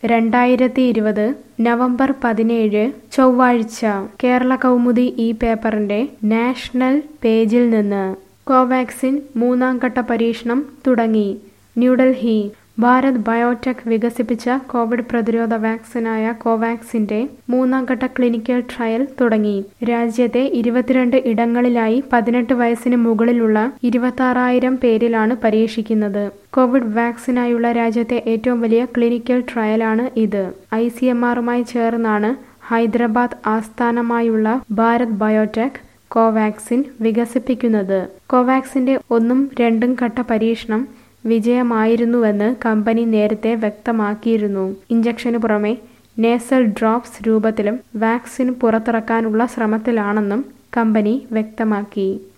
രണ്ടായിരത്തി ഇരുപത് നവംബർ പതിനേഴ് ചൊവ്വാഴ്ച കേരള കൗമുദി ഈ പേപ്പറിന്റെ നാഷണൽ പേജിൽ നിന്ന് കോവാക്സിൻ മൂന്നാം ഘട്ട പരീക്ഷണം തുടങ്ങി ന്യൂഡൽഹി ഭാരത് ബയോടെക് വികസിപ്പിച്ച കോവിഡ് പ്രതിരോധ വാക്സിനായ കോവാക്സിന്റെ മൂന്നാം ഘട്ട ക്ലിനിക്കൽ ട്രയൽ തുടങ്ങി രാജ്യത്തെ ഇരുപത്തിരണ്ട് ഇടങ്ങളിലായി പതിനെട്ട് വയസ്സിന് മുകളിലുള്ള ഇരുപത്താറായിരം പേരിലാണ് പരീക്ഷിക്കുന്നത് കോവിഡ് വാക്സിനായുള്ള രാജ്യത്തെ ഏറ്റവും വലിയ ക്ലിനിക്കൽ ട്രയലാണ് ഇത് ഐ സി എം ആറുമായി ചേർന്നാണ് ഹൈദരാബാദ് ആസ്ഥാനമായുള്ള ഭാരത് ബയോടെക് കോവാക്സിൻ വികസിപ്പിക്കുന്നത് കോവാക്സിന്റെ ഒന്നും രണ്ടും ഘട്ട പരീക്ഷണം വിജയമായിരുന്നുവെന്ന് കമ്പനി നേരത്തെ വ്യക്തമാക്കിയിരുന്നു ഇഞ്ചക്ഷന് പുറമെ നേസൽ ഡ്രോപ്സ് രൂപത്തിലും വാക്സിൻ പുറത്തിറക്കാനുള്ള ശ്രമത്തിലാണെന്നും കമ്പനി വ്യക്തമാക്കി